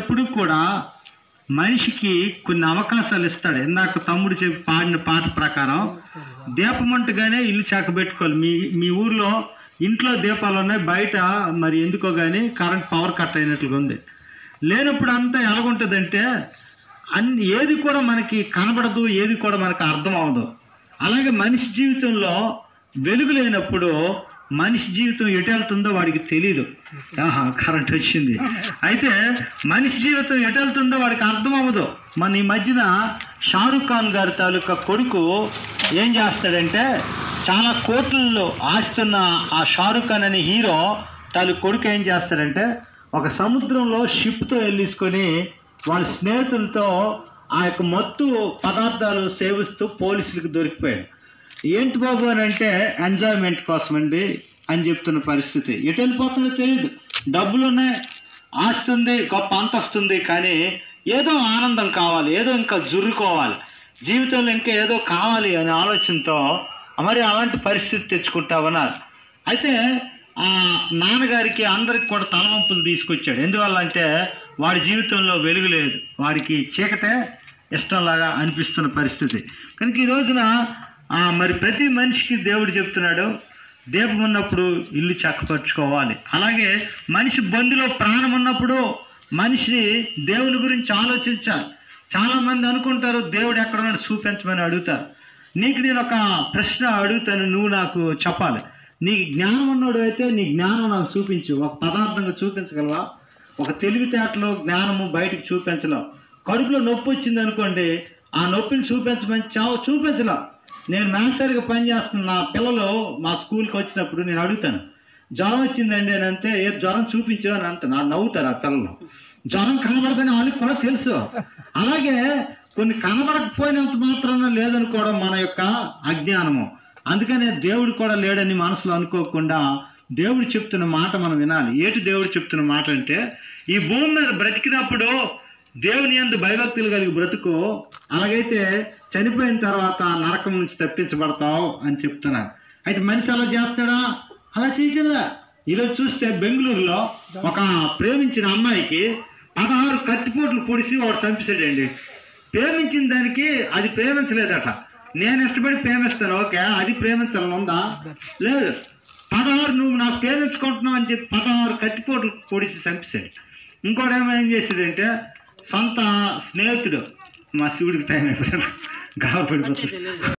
ఎప్పుడు కూడా మనిషికి కొన్ని అవకాశాలు ఇస్తాడు ఇందాక తమ్ముడు చెప్పి పాడిన పాట ప్రకారం దీపమంటగానే ఇల్లు చక్కబెట్టుకోవాలి మీ మీ ఊర్లో ఇంట్లో దీపాలు ఉన్నాయి బయట మరి ఎందుకో కానీ కరెంట్ పవర్ కట్ అయినట్లుగా ఉంది లేనప్పుడు అంతా ఎలాగుంటుందంటే అన్ని ఏది కూడా మనకి కనబడదు ఏది కూడా మనకు అర్థం అవ్వదు అలాగే మనిషి జీవితంలో వెలుగు లేనప్పుడు మనిషి జీవితం ఎటు వెళ్తుందో వాడికి తెలియదు ఆహా కరెంట్ వచ్చింది అయితే మనిషి జీవితం ఎటు వెళ్తుందో వాడికి అర్థం అవ్వదు మన ఈ మధ్యన షారుఖ్ ఖాన్ గారి తాలూకా కొడుకు ఏం చేస్తాడంటే చాలా కోట్లలో ఆస్తున్న ఆ షారుఖ్ ఖాన్ అనే హీరో తాలూకు కొడుకు ఏం చేస్తాడంటే ఒక సముద్రంలో షిప్తో వెళ్ళిసుకొని వాళ్ళ స్నేహితులతో ఆ యొక్క మత్తు పదార్థాలు సేవిస్తూ పోలీసులకు దొరికిపోయాడు ఏంటి బాబు అని అంటే ఎంజాయ్మెంట్ కోసం అండి అని చెప్తున్న పరిస్థితి ఎటు వెళ్ళిపోతుందో తెలియదు డబ్బులు ఉన్నాయి ఆస్తి ఉంది గొప్ప అంతస్తు ఉంది కానీ ఏదో ఆనందం కావాలి ఏదో ఇంకా జుర్రుకోవాలి జీవితంలో ఇంకా ఏదో కావాలి అనే ఆలోచనతో మరి అలాంటి పరిస్థితి తెచ్చుకుంటామన్నారు అయితే ఆ నాన్నగారికి అందరికి కూడా తలవంపులు తీసుకొచ్చాడు ఎందువల్ల అంటే వాడి జీవితంలో వెలుగు లేదు వాడికి చీకటే ఇష్టంలాగా అనిపిస్తున్న పరిస్థితి కనుక ఈ రోజున ఆ, మరి ప్రతి మనిషికి దేవుడు చెప్తున్నాడు దీపం ఉన్నప్పుడు ఇల్లు చక్కపరుచుకోవాలి అలాగే మనిషి బందిలో ప్రాణం ఉన్నప్పుడు మనిషి దేవుని గురించి ఆలోచించాలి చాలామంది అనుకుంటారు దేవుడు ఎక్కడ ఉన్నాడు చూపించమని అడుగుతారు నీకు నేను ఒక ప్రశ్న అడుగుతాను నువ్వు నాకు చెప్పాలి నీ జ్ఞానం ఉన్నాడు అయితే నీ జ్ఞానం నాకు చూపించు ఒక పదార్థంగా చూపించగలవా ఒక తెలివితేటలో జ్ఞానము బయటికి చూపించలేం కడుపులో నొప్పి వచ్చింది అనుకోండి ఆ నొప్పిని చూపించమని చావు చూపించలేం నేను మేసరిగా పనిచేస్తున్న నా పిల్లలు మా స్కూల్కి వచ్చినప్పుడు నేను అడుగుతాను జ్వరం వచ్చిందండి అని అంతే ఏ జ్వరం చూపించు అని అంత నా నవ్వుతారు ఆ పిల్లలు జ్వరం కనబడదని వాళ్ళకి కూడా తెలుసు అలాగే కొన్ని కనబడకపోయినంత మాత్రాన లేదనుకోవడం మన యొక్క అజ్ఞానము అందుకనే దేవుడు కూడా లేడని మనసులో అనుకోకుండా దేవుడు చెప్తున్న మాట మనం వినాలి ఏటి దేవుడు చెప్తున్న మాట అంటే ఈ భూమి మీద బ్రతికినప్పుడు దేవుని యందు భయభక్తులు కలిగి బ్రతుకు అలాగైతే చనిపోయిన తర్వాత నరకం నుంచి తప్పించబడతావు అని చెప్తున్నాను అయితే మనిషి అలా చేస్తాడా అలా చేయటంలా ఈరోజు చూస్తే బెంగళూరులో ఒక ప్రేమించిన అమ్మాయికి పదహారు కత్తిపోట్లు పొడిసి వాడు చంపేశాడండి ప్రేమించిన దానికి అది ప్రేమించలేదట నేను ఇష్టపడి ప్రేమిస్తాను ఓకే అది ప్రేమించాలని ఉందా లేదు పదహారు నువ్వు నాకు ప్రేమించుకుంటున్నావు అని చెప్పి పదహారు కత్తిపోట్లు పొడిచి చంపేశాడు ఇంకోటేమో ఏం చేశాడంటే సొంత స్నేహితుడు మా శివుడికి టైం అయిపోతాడు గాబరి పడిపోతాడు